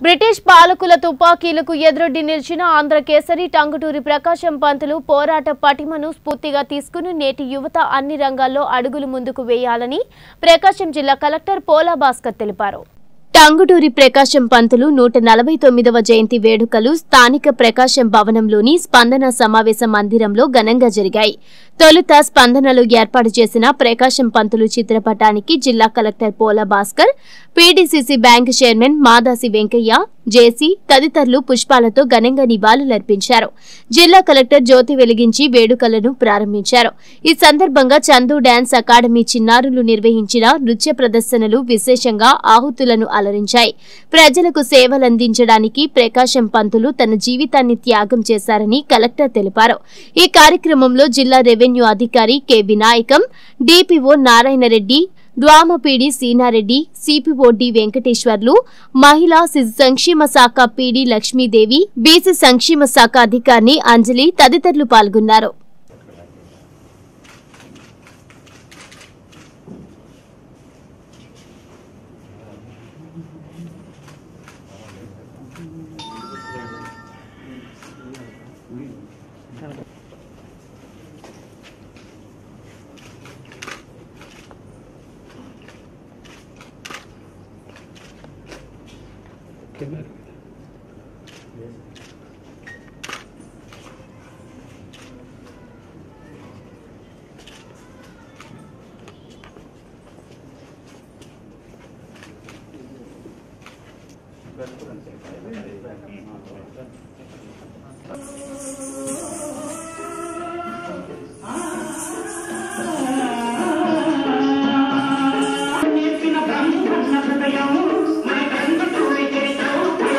British పాలకుల తుపాకీలకు ఎదురొడ్డి నిలిచిన ఆంధ్ర కేసరి టంగుటూరి ప్రకాశం పంతులు పోరాట పటిమను స్ఫూర్తిగా తీసుకుని నేటి యువత అన్ని రంగాల్లో అడుగులు ముందుకు వేయాలని ప్రకాశం జిల్లా కలెక్టర్ పోలా భాస్కర్ తెలిపారు టంగుటూరి ప్రకాశం పంతులు నూట నలభై తొమ్మిదవ జయంతి వేడుకలు స్థానిక ప్రకాశం భవనంలోని స్పందన సమావేశ మందిరంలో ఘనంగా జరిగాయి తొలుత స్పందనలో ఏర్పాటు చేసిన ప్రకాశం పంతులు చిత్రపటానికి జిల్లా collector Pola Bhaskar PDCC bank chairman Madasi Venkaiah JC తదితరులు పుష్పాలతో ఘనంగా నివాళులర్పించారు జిల్లా కలెక్టర్ జ్యోతి వెలిగించి వేడుకలను ప్రారంభించారు ఈ సందర్భంగా చందు డాన్స్ అకాడమీ చిన్నారులు నిర్వహించిన నృత్య ప్రదర్శనలు విశేషంగా ఆహుతులను అలరించాయి ప్రజలకు సేవలందించడానికి ప్రకాశం పంతులు తన జీవితాన్ని త్యాగం చేశారని కలెక్టర్ తెలిపారు ఈ కార్యక్రమంలో జిల్లా రెవెన్యూ అధికారి K Vinayakam DPO Narayanareddy DWAMA PD Seenareddy CPO D Venkateswarlu మహిళా శిశు సంక్షేమ శాఖ పీడి లక్ష్మీదేవి బీసీ సంక్షేమ శాఖ అధికారిని అంజలి తదితరులు పాల్గొన్నారు నేర్పిన బ్రహ్మన్న హృదయం మన కందుటూరి చరితం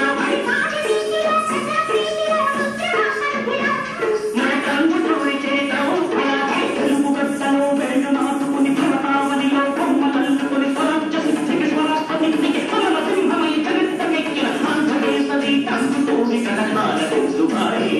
మన కందుటూరి చరితం తెలుగు గట్టలో వెళ్ళు నాటుకుని భరతావనిలో కొమ్మలల్లుకుని స్వరాజ్య సిద్ధికి స్వరాష్ట్రమికి కమల సింహమై చరిత్రమెక్కిన ఆంధ్రదేశది కందుటూరి కళకాల సుభాయి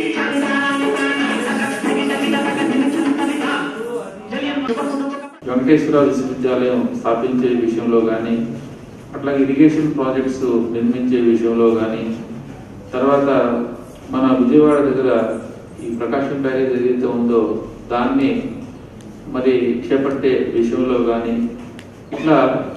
వెంకటేశ్వర విశ్వవిద్యాలయం స్థాపించే విషయంలో కానీ అట్లాగే ఇరిగేషన్ ప్రాజెక్ట్స్ నిర్మించే విషయంలో కానీ తర్వాత మన విజయవాడ దగ్గర ఈ ప్రకాశం బ్యారేజ్ ఏదైతే ఉందో దాన్ని మరి చేపట్టే విషయంలో కానీ ఇట్లా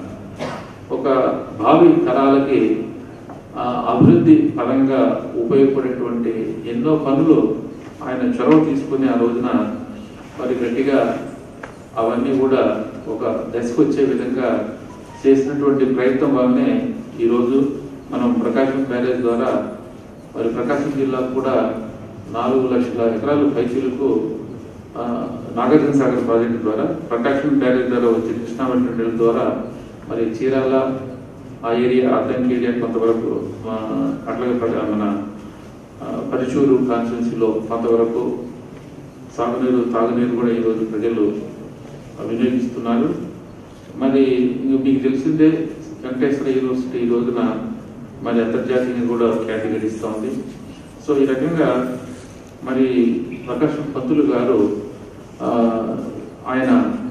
ఒక భావి తరాలకి ఆ, అభివృద్ధి పరంగా ఉపయోగపడేటువంటి ఎన్నో పనులు ఆయన చొరవ తీసుకుని ఆ రోజున మరి గట్టిగా అవన్నీ కూడా ఒక దశకు వచ్చే విధంగా చేసినటువంటి ప్రయత్నం వల్లనే ఈరోజు మనం ప్రకాశం బ్యారేజ్ ద్వారా మరి ప్రకాశం జిల్లాకు కూడా నాలుగు లక్షల ఎకరాలు పైచీలకు ఆ, నాగార్జున సాగర్ ప్రాజెక్టు ద్వారా ప్రకాశం బ్యారేజ్ ద్వారా వచ్చే కృష్ణా వెంట నీళ్ళ ద్వారా మరి చీరాల ఆ ఏరియా అద్దంకి ఏరియా కొంతవరకు ఆ, అట్లాగే ప్ర- మన ఆ, పరుచూరు కాన్స్టిట్యున్సీలో కొంతవరకు సాగునీరు తాగునీరు కూడా ఈరోజు ప్రజలు వినియోగిస్తున్నారు మరి ఇంక మీకు తెలిసిందే వెంకటేశ్వర యూనివర్సిటీ ఈ రోజున మరి అంతర్జాతీయంగా కూడా కేటగిరీ ఇస్తూ ఉంది సో ఈ రకంగా మరి ప్రకాశం పంతులు గారు ఆ, ఆయన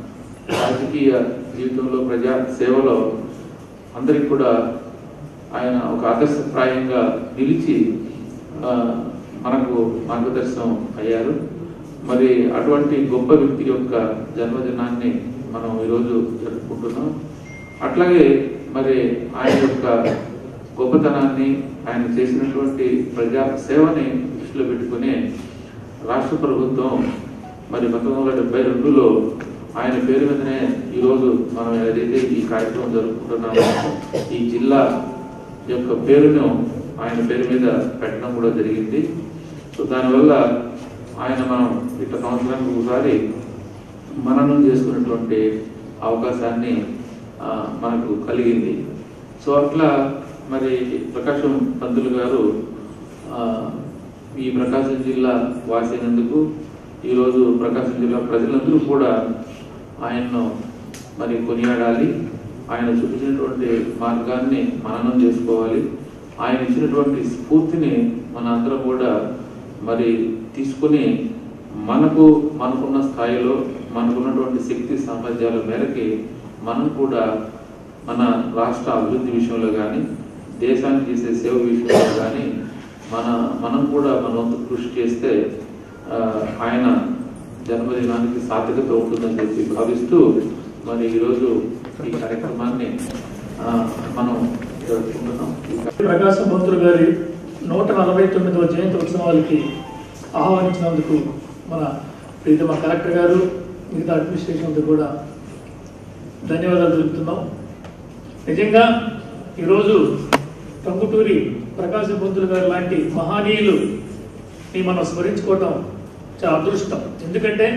రాజకీయ జీవితంలో ప్రజా సేవలో అందరికి కూడా ఆయన ఒక ఆదర్శప్రాయంగా నిలిచి ఆ, మనకు మార్గదర్శనం అయ్యారు మరి అటువంటి గొప్ప వ్యక్తి యొక్క జన్మదినాన్ని మనం ఈరోజు జరుపుకుంటున్నాం అట్లాగే మరి ఆయన యొక్క గొప్పతనాన్ని ఆయన చేసినటువంటి ప్రజా సేవని దృష్టిలో పెట్టుకుని రాష్ట్ర ప్రభుత్వం మరి పంతొమ్మిది వందల డెబ్బై రెండులో ఆయన పేరు మీదనే ఈరోజు మనం ఏదైతే ఈ కార్యక్రమం జరుపుకుంటున్నామో ఈ జిల్లా యొక్క పేరును ఆయన పేరు మీద పెట్టడం కూడా జరిగింది సో దానివల్ల ఆయన మనం ఇట్లా సంవత్సరానికి ఒకసారి మననం చేసుకున్నటువంటి అవకాశాన్ని ఆ, మనకు కలిగింది సో అట్లా మరి ప్రకాశం పంతులు గారు ఆ, ఈ ప్రకాశం జిల్లా వాసినందుకు ఈరోజు ప్రకాశం జిల్లా ప్రజలందరూ కూడా ఆయన్ను మరి కొనియాడాలి ఆయన చూపించినటువంటి మార్గాన్ని మననం చేసుకోవాలి ఆయన ఇచ్చినటువంటి స్ఫూర్తిని మన అందరం కూడా మరి తీసుకుని మనకు మనకున్న స్థాయిలో మనకున్నటువంటి శక్తి సామర్థ్యాల మేరకి మనం కూడా మన రాష్ట్ర అభివృద్ధి విషయంలో కానీ దేశానికి చేసే సేవ విషయంలో కానీ మన మనం కూడా మన వంతు కృషి చేస్తే ఆ, ఆయన జన్మదినానికి సార్థకత ఉంటుందని చెప్పి భావిస్తూ మరి ఈరోజు ఈ కార్యక్రమాన్ని ఆ, మనం జరుపుకుంటున్నాం ఈ ప్రకాశం పంతులు గారి నూట నలభై తొమ్మిదవ జయంతి ఉత్సవాలకి ఆహ్వానించినందుకు మన ప్రీతమ కలెక్టర్ గారు మిగతా అడ్మినిస్ట్రేషన్ అంతా కూడా ధన్యవాదాలు తెలుపుతున్నాం నిజంగా ఈరోజు టంగుటూరి ప్రకాశం పంతులు గారు లాంటి మహనీయులు మనం స్మరించుకోవటం చాలా అదృష్టం ఎందుకంటే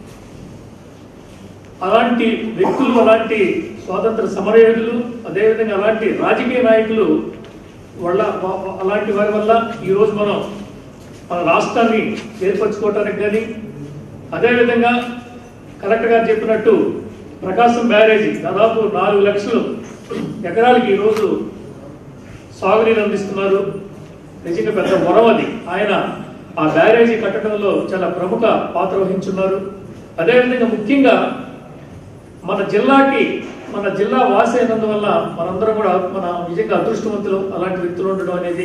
అలాంటి వ్యక్తులు అలాంటి స్వాతంత్ర సమరయోధులు అదేవిధంగా అలాంటి రాజకీయ నాయకులు వాళ్ళ వా- వా- అలాంటి వారి వల్ల ఈరోజు మనం మన రాష్ట్రాన్ని ఏర్పరచుకోవటానికి కానీ అదేవిధంగా కలెక్టర్ గారు చెప్పినట్టు ప్రకాశం బ్యారేజీ దాదాపు నాలుగు లక్షలు ఎకరాలకి ఈరోజు సాగునీరు అందిస్తున్నారు నిజంగా పెద్ద వరం అది ఆయన ఆ బ్యారేజీ కట్టడంలో చాలా ప్రముఖ పాత్ర వహించున్నారు అదేవిధంగా ముఖ్యంగా మన జిల్లాకి మన జిల్లా వాసి అయినందువల్ల మనందరం కూడా మన నిజంగా అదృష్టవంతులు అలాంటి వ్యక్తులు ఉండడం అనేది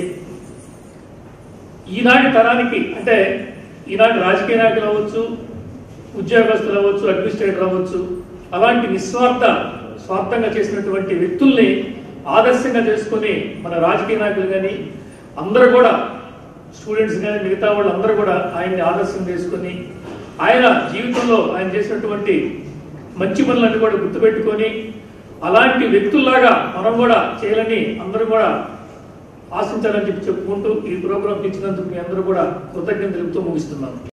ఈనాటి తరానికి అంటే ఈనాటి రాజకీయ నాయకులు అవ్వచ్చు ఉద్యోగస్తులు అవ్వచ్చు అడ్మినిస్ట్రేటర్ అవ్వచ్చు అలాంటి నిస్వార్థ స్వార్థంగా చేసినటువంటి వ్యక్తుల్ని ఆదర్శంగా చేసుకొని మన రాజకీయ నాయకులు కానీ అందరూ కూడా స్టూడెంట్స్ కానీ మిగతా వాళ్ళు అందరూ కూడా ఆయన్ని ఆదర్శం చేసుకొని ఆయన జీవితంలో ఆయన చేసినటువంటి మంచి పనులన్నీ కూడా గుర్తుపెట్టుకొని అలాంటి వ్యక్తుల్లాగా మనం కూడా చేయాలని అందరూ కూడా ఆశించాలని చెప్పి చెప్పుకుంటూ ఈ ప్రోగ్రాం ఇచ్చినందుకు మీ అందరూ కూడా కృతజ్ఞతలు తెలుపుతూ ముగిస్తున్నాను